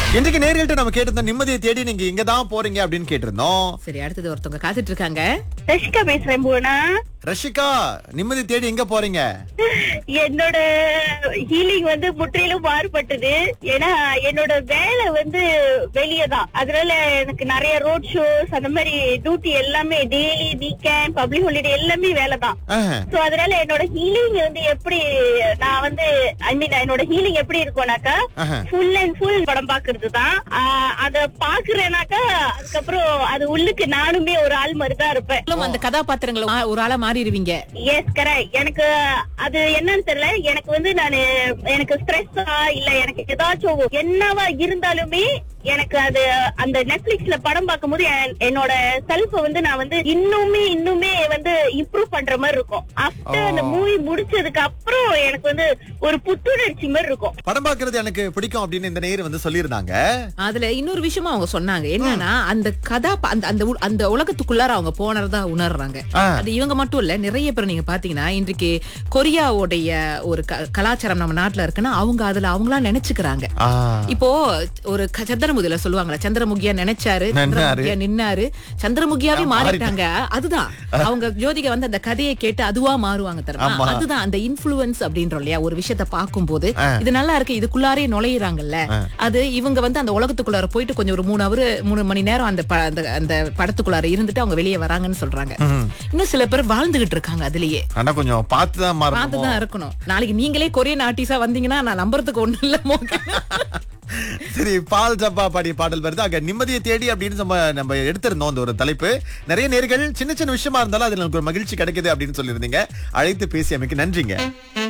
இன்றைக்கு நேர்கள்ட்ட நம்ம கேட்டிருந்தோம் நிம்மதியை தேடி நீங்க இங்க தான் போறீங்க அப்படின்னு கேட்டிருந்தோம் சரி அடுத்தது ஒருத்தவங்க காத்துட்டு இருக்காங்க ரஷிகா பேசுறேன் புவனா ரஷிகா நிம்மதி தேடி எங்க போறீங்க என்னோட ஹீலிங் வந்து முற்றிலும் மாறுபட்டது ஏன்னா என்னோட வேலை வந்து வெளியே தான் அதனால எனக்கு நிறைய ரோட் ஷோஸ் அந்த மாதிரி டியூட்டி எல்லாமே டெய்லி வீக்கெண்ட் பப்ளிக் ஹாலிடே எல்லாமே வேலை தான் ஆஹ், சோ அதனால என்னோட ஹீலிங் வந்து எப்படி நான் வந்து ஐ மீன் என்னோட ஹீலிங் எப்படி இருக்கும்னாக்கா ஆஹா. ஃபுல் அண்ட் ஃபுல் படம் பாக்குறது தான் ஆஹ் அத பாக்குறேனாக்கா அதுக்கப்புறம் அது உள்ளுக்கு நானுமே ஒரு ஆள் மாதிரி தான் இருப்பேன் நீங்களும் அந்த கதாபாத்திரங்களை மா- ஒரு ஆளா மாறிடுவீங்க எஸ் கரெக்ட் எனக்கு அது என்னன்னு தெரியல எனக்கு வந்து நானு எனக்கு ஸ்ட்ரெஸ்ஸா இல்ல எனக்கு ஏதாச்சும் என்னவா இருந்தாலுமே எனக்கு அது அந்த நெட்ஃபிளிக்ஸ்ல படம் பார்க்கும்போது என்- என்னோட செல்ஃப வந்து நான் வந்து இன்னுமே இன்னுமே வந்து இம்ப்ரூவ் பண்ற மாதிரி இருக்கும் ஆஃப்டர் அந்த Oh. மூவி முடிச்சதுக்கு அப்புறம் எனக்கு வந்து ஒரு புத்துணர்ச்சி மாதிரி இருக்கும் படம் பாக்குறது எனக்கு பிடிக்கும் அப்படின்னு இந்த நேர் வந்து சொல்லியிருந்தாங்க அதுல இன்னொரு விஷயமா அவங்க சொன்னாங்க என்னன்னா அந்த கதா அந்த அந்த உ- அந்த உலகத்துக்குள்ளார அவங்க போனதா உணர்றாங்க ஆ. அது இவங்க மட்டும் இல்ல நிறைய பேர் நீங்க பாத்தீங்கன்னா இன்றைக்கு கொரியாவுடைய ஒரு க- கலாச்சாரம் நம்ம நாட்டுல இருக்குன்னா அவங்க அதுல அவங்களா நினைச்சுக்கிறாங்க ஆ, இப்போ ஒரு க- சந்திரமுகில சொல்லுவாங்களா சந்திரமுகியா நினைச்சாரு நின்னாரு. சந்திரமுகியா நின்னாரு சந்திரமுகியாவே ஆ, மாறிட்டாங்க அதுதான் அவங்க ஜோதிகா வந்து அந்த கதையை கேட்டு அதுவா மாறுவாங்க தெரியுமா ஆமா. அதுதான் அந்த இன்ஃபுளுன்ஸ் அப்படின்றோம் இல்லையா ஒரு விஷயத்த பார்க்கும்போது இது நல்லா இருக்கு இதுக்குள்ளாரே நுழையிறாங்கல்ல அது இவங்க வந்து அந்த உலகத்துக்குள்ளார போயிட்டு கொஞ்சம் ஒரு மூணு அவரு மூணு மணி நேரம் அந்த ப- அந்த- அந்த படத்துக்குள்ளார இருந்துட்டு அவங்க வெளியே வராங்கன்னு சொல்றாங்க இன்னும் சில பேர் வாழ்ந்துகிட்டு இருக்காங்க அதுலயே ஆனா கொஞ்சம் பார்த்து தான் மாறணும் பார்த்துதான் இருக்கணும் நாளைக்கு நீங்களே கொரியன் ஆர்டிஸ்டா வந்தீங்கன்னா நான் நம்புறதுக்கு ஒண்ணு இல்ல மோகன். சரி பால் ஜப்பா பாடிய பாடல் வருது அங்க நிம்மதியை தேடி அப்படின்னு நம்ம நம்ம எடுத்திருந்தோம் அந்த ஒரு தலைப்பு நிறைய நேர்கள் சின்ன சின்ன விஷயமா இருந்தாலும் அதுல எனக்கு ஒரு மகிழ்ச்சி கிடைக்குது அப்படின்னு சொல்லியிருந்தீங்க அழைத்து பேசியமைக்கு நன்றிங்க